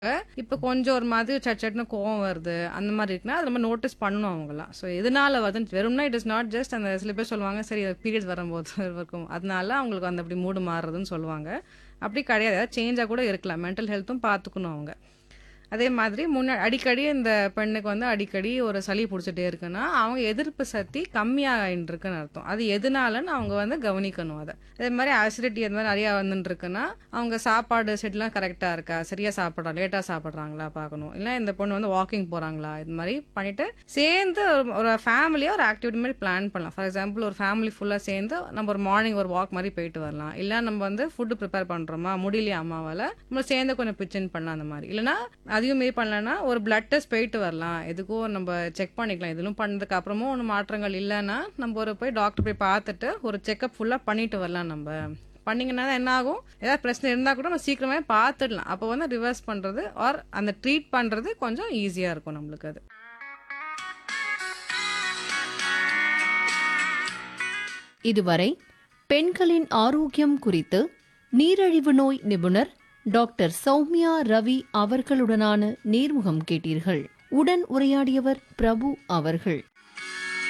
இப்ப கொஞ்சம் ஒரு மாதிரி சட் சட்னு கோவம் வருது அந்த மாதிரி இருக்குன்னா அது நம்ம நோட்டீஸ் பண்ணணும் அவங்கலாம் ஸோ எதனால வருது வெறும்னா இட் இஸ் நாட் ஜஸ்ட் அந்த சில பேர் சொல்லுவாங்க சரி பீரியட்ஸ் வரும்போது இருக்கும் அதனால அவங்களுக்கு அந்த அப்படி மூடு மாறுறதுன்னு சொல்லுவாங்க அப்படி கிடையாது ஏதாவது சேஞ்சாக கூட இருக்கலாம் மென்டல் ஹெல்த்தும் பார்த்துக்கணும் அவங்க அதே மாதிரி முன்ன அடிக்கடி இந்த பெண்ணுக்கு வந்து அடிக்கடி ஒரு சளி பிடிச்சிட்டே இருக்குன்னா அவங்க எதிர்ப்பு சக்தி கம்மியாகிட்டு இருக்குன்னு அர்த்தம் அது எதனாலன்னு அவங்க வந்து கவனிக்கணும் அதை அதே மாதிரி அசிடிட்டி அந்த மாதிரி நிறையா வந்துட்டு இருக்குன்னா அவங்க சாப்பாடு செட்லாம் கரெக்டாக இருக்கா சரியாக சாப்பிட்றா லேட்டாக சாப்பிட்றாங்களா பார்க்கணும் இல்லை இந்த பொண்ணு வந்து வாக்கிங் போகிறாங்களா இது மாதிரி பண்ணிட்டு சேர்ந்து ஒரு- ஒரு ஃபேமிலியாக ஒரு ஆக்டிவிட்டி மாதிரி பிளான் பண்ணலாம் ஃபார் எக்ஸாம்பிள் ஒரு ஃபேமிலி ஃபுல்லாக சேர்ந்து நம்ம ஒரு மார்னிங் ஒரு வாக் மாதிரி போயிட்டு வரலாம் இல்லை நம்ம வந்து ஃபுட்டு ப்ரிப்பேர் பண்ணுறோமா முடியலையா அம்மாவால் நம்ம சேர்ந்து கொஞ்சம் பிச்சின் பண்ணலாம் அந்த மாதிரி இல்லைன்னா அதையும் மீறி பண்ணலன்னா ஒரு பிளட் டெஸ்ட் போயிட்டு வரலாம் எதுக்கும் நம்ம செக் பண்ணிக்கலாம் இதெல்லாம் பண்ணதுக்கு அப்புறமும் ஒன்றும் மாற்றங்கள் இல்லைன்னா நம்ம ஒரு போய் டாக்டர் போய் பார்த்துட்டு ஒரு செக்கப் ஃபுல்லாக பண்ணிட்டு வரலாம் நம்ம பண்ணிங்கன்னா தான் என்ன ஆகும் ஏதாவது பிரச்சனை இருந்தால் கூட நம்ம சீக்கிரமே பார்த்துடலாம் அப்போ வந்து ரிவர்ஸ் பண்ணுறது ஆர் அந்த ட்ரீட் பண்ணுறது கொஞ்சம் ஈஸியாக இருக்கும் நம்மளுக்கு அது இதுவரை பெண்களின் ஆரோக்கியம் குறித்து நீரிழிவு நோய் நிபுணர் டாக்டர் சௌமியா ரவி அவர்களுடனான நேர்முகம் கேட்டீர்கள் உடன் உரையாடியவர் பிரபு அவர்கள்